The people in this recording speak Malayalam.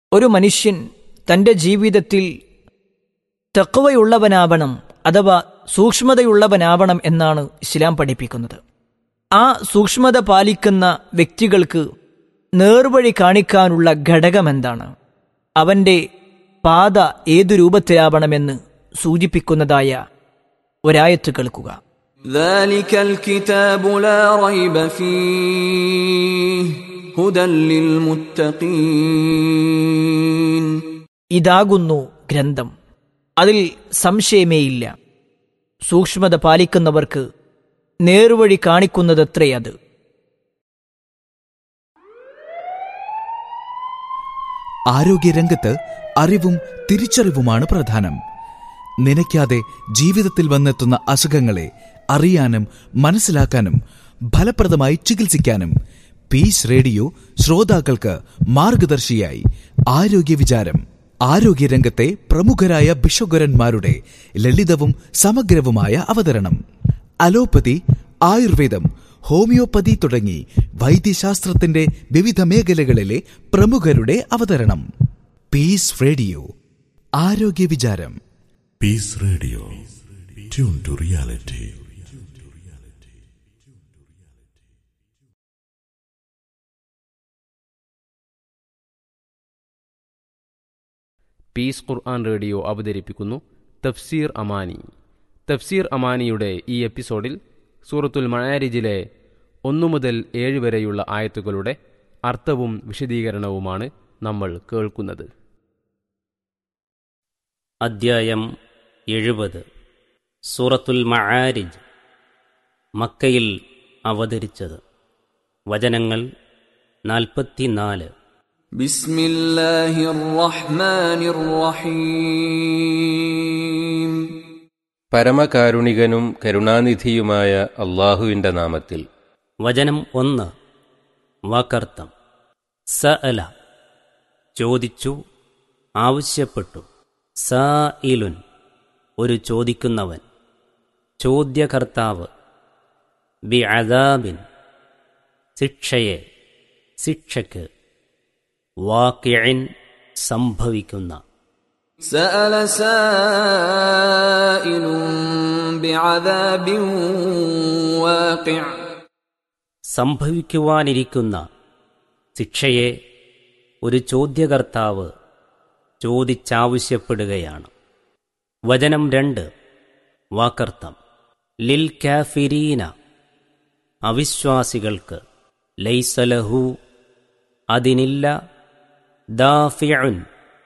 ഒരു മനുഷ്യൻ തൻ്റെ ജീവിതത്തിൽ തെക്കുവയുള്ളവനാവണം അഥവാ സൂക്ഷ്മതയുള്ളവനാവണം എന്നാണ് ഇസ്ലാം പഠിപ്പിക്കുന്നത് ആ സൂക്ഷ്മത പാലിക്കുന്ന വ്യക്തികൾക്ക് നേർവഴി കാണിക്കാനുള്ള ഘടകമെന്താണ് അവൻ്റെ പാത ഏതു രൂപത്തിലാവണമെന്ന് സൂചിപ്പിക്കുന്നതായ ഒരായത്ത് കേൾക്കുക ذلك الكتاب لا ريب فيه هدى للمتقين ഇതാകുന്നു ഗ്രന്ഥം അതിൽ സംശയമേയില്ല സൂക്ഷ്മത പാലിക്കുന്നവർക്ക് നേർവഴി കാണിക്കുന്നതത്രേ അത് ആരോഗ്യരംഗത്ത് അറിവും തിരിച്ചറിവുമാണ് പ്രധാനം നനയ്ക്കാതെ ജീവിതത്തിൽ വന്നെത്തുന്ന അസുഖങ്ങളെ അറിയാനും മനസ്സിലാക്കാനും ഫലപ്രദമായി ചികിത്സിക്കാനും പീസ് റേഡിയോ ശ്രോതാക്കൾക്ക് മാർഗദർശിയായി ആരോഗ്യ വിചാരം ആരോഗ്യരംഗത്തെ പ്രമുഖരായ ബിഷോഗരന്മാരുടെ ലളിതവും സമഗ്രവുമായ അവതരണം അലോപ്പതി ആയുർവേദം ഹോമിയോപ്പതി തുടങ്ങി വൈദ്യശാസ്ത്രത്തിന്റെ വിവിധ മേഖലകളിലെ പ്രമുഖരുടെ അവതരണം പീസ് റേഡിയോ ആരോഗ്യ വിചാരം Peace Radio. Tune to reality. Peace Quran radio അവതരിപ്പിക്കുന്നു തഫ്സീർ അമാനി തഫ്സീർ അമാനിയുടെ ഈ എപ്പിസോഡിൽ സൂറത്തുൽ മഴാരിജിലെ ഒന്നു മുതൽ ഏഴ് വരെയുള്ള ആയത്തുകളുടെ അർത്ഥവും വിശദീകരണവുമാണ് നമ്മൾ കേൾക്കുന്നത് അദ്ധ്യായം എഴുപത് സൂറത്തുൽ മആരിജ് മക്കയിൽ അവതരിച്ചത് വചനങ്ങൾ നാൽപ്പത്തിനാല് بسم الله الرحمن الرحيم പരമകാരുണികനും കരുണാനിധിയുമായ അള്ളാഹുവിന്റെ നാമത്തിൽ വചനം ഒന്ന് വാക്കർത്ഥം സ അല ചോദിച്ചു ആവശ്യപ്പെട്ടു സ ഇലുൻ ഒരു ചോദിക്കുന്നവൻ ചോദ്യകർത്താവ് ബി അദാബിൻ ശിക്ഷയെ ശിക്ഷയ്ക്ക് വാക്യൻ സംഭവിക്കുന്ന سأل سائل بعذاب واقع സംഭവിക്കുവാനിരിക്കുന്ന ശിക്ഷയെ ഒരു ചോദ്യകർത്താവ് ചോദിച്ചാവശ്യപ്പെടുകയാണ് വചനം രണ്ട് വാക്കർത്ഥം ലിൽ കാഫിരീന അവിശ്വാസികൾക്ക് ലൈസലഹു അതിനില്ല ദാഫിഉൻ